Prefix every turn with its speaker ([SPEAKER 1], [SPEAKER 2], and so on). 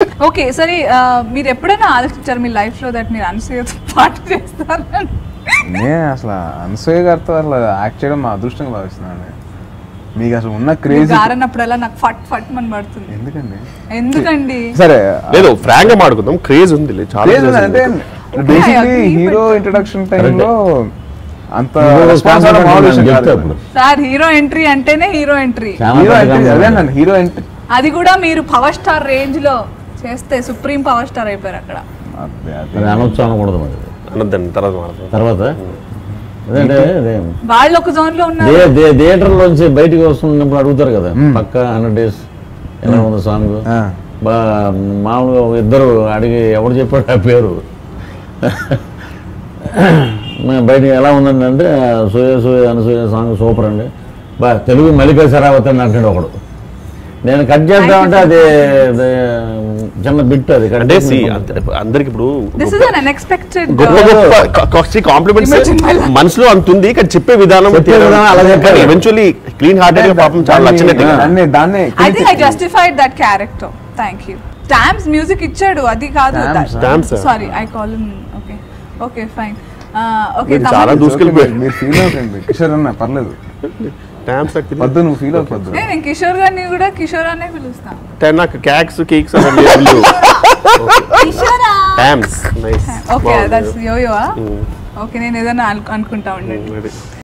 [SPEAKER 1] Okay సరే ఆ, మీరు ఎప్పుడైనా ఆలోచించారు మీ లైఫ్ లో దట్ మీరు అనసూయతో పాటు చేస్తారని
[SPEAKER 2] నేను అసలు అనసూయ గారితో అసలు యాక్ట్ చేయడం మా అదృష్టంగా భావిస్తున్నాను మీకు అసలు ఉన్న
[SPEAKER 1] మీరు
[SPEAKER 2] క్రేజ్
[SPEAKER 1] గారన్నప్పుడల్లా నాకు ఫట్ ఫట్ మన పడుతుంది
[SPEAKER 2] ఎందుకండి
[SPEAKER 1] ఎందుకండి
[SPEAKER 2] సరే
[SPEAKER 3] లేదు ఫ్రాంక్ గా మాడుకుందాం క్రేజ్ ఉంది లే, చాలా
[SPEAKER 2] క్రేజ్
[SPEAKER 3] craze
[SPEAKER 2] అంటే
[SPEAKER 3] ఉంది.
[SPEAKER 2] Basically
[SPEAKER 1] agree,
[SPEAKER 2] hero
[SPEAKER 1] but-
[SPEAKER 2] introduction టైంలో అంత
[SPEAKER 4] హీరో
[SPEAKER 2] response
[SPEAKER 4] కాన్సెప్ట్
[SPEAKER 2] అవ్వడం మామూలు విషయం
[SPEAKER 4] చెప్తా
[SPEAKER 2] కాదు
[SPEAKER 4] ఇప్పుడు
[SPEAKER 1] సార్ హీరో ఎంట్రీ అంటేనే హీరో ఎంట్రీ
[SPEAKER 4] చాలా
[SPEAKER 2] హీరో
[SPEAKER 4] పెద్ద
[SPEAKER 2] ఎంట్రీ
[SPEAKER 4] కాన్సెప్ట్.
[SPEAKER 2] అదేనండి హీరో ఎంట్రీ
[SPEAKER 1] అది కూడా మీరు పవర్ స్టార్ రేంజ్ లో చేస్తే సుప్రీం పవర్ స్టార్ అయిపోయారు అక్కడ
[SPEAKER 2] అదే
[SPEAKER 4] అది
[SPEAKER 2] అదే
[SPEAKER 4] అనొచ్చు అనకూడదు మరి
[SPEAKER 3] అనొద్దండి తర్వాత మాట్లాడదాం
[SPEAKER 4] తర్వాత అదంటే అదే
[SPEAKER 1] వాళ్ళు ఒక జోన్ లో ఉన్నారు
[SPEAKER 4] థియే- థియే- థియేటర్లోంచి బయటికి వస్తున్నప్పుడు అడుగుతారు కదా పక్క హండ్రెడ్ డేస్ ఎలా ఉంది సాంగ్
[SPEAKER 2] ఆ.
[SPEAKER 4] బా మామూలుగా ఒక ఇద్దరు అడిగి ఎవరు చెప్పాడు ఆ పేరు మేము బయటికి ఎలా ఉందండి అంటే సూయ సూయ అనసూయ సాంగ్ సూపర్ అండి బా తెలుగు మల్లికా శరావతి అని అంటాడు ఒకడు నేను కట్ చేద్దామంటే అది అది చిన్న బిట్ అది cut
[SPEAKER 3] అంటే
[SPEAKER 4] చేసి
[SPEAKER 3] సి
[SPEAKER 4] పంపిస్తాను.
[SPEAKER 3] అందరికి ఇప్పుడు
[SPEAKER 1] దిస్ ఇస్ అన్ అన్ఎక్స్పెక్టెడ్
[SPEAKER 3] గొప్ప గొప్ప కాంప్లిమెంట్స్
[SPEAKER 1] Imagine my life.
[SPEAKER 3] మనసులో అంత ఉంది కానీ చెప్పే విధానం
[SPEAKER 4] చెప్పే విధానం అలా చెప్పాలి.
[SPEAKER 3] ఎవెన్చువల్లీ క్లీన్ హార్టెడ్ గా పాపం చాలా
[SPEAKER 2] దాన్ని-
[SPEAKER 3] నచ్చినట్టుగా
[SPEAKER 2] దాన్ని దాన్ని
[SPEAKER 1] I think I justified that character thank you Tams music ఇచ్చాడు అది కాదు
[SPEAKER 2] Tams,
[SPEAKER 3] Tams, ah.
[SPEAKER 1] Sorry I call okay okay fine okay
[SPEAKER 3] మీరు చాలా దూసుకెళ్ళిపోయారు.
[SPEAKER 2] మీరు ఫీల్ అవుతుంది కిషోర్ అన్న పర్లేదు
[SPEAKER 3] టామ్స్
[SPEAKER 2] వద్దు నువ్వు ఫీల్ అవుతుంది
[SPEAKER 1] నేను కిషోర్ గారిని కూడా కిషోర్ అనే పిలుస్తాను
[SPEAKER 3] నాకు క్యాక్స్ కేక్స్
[SPEAKER 1] కిషోరా
[SPEAKER 3] Tams nice
[SPEAKER 1] okay that's yoyo okay నేను ఏదైనా అను- అనుకుంటా ఉండండి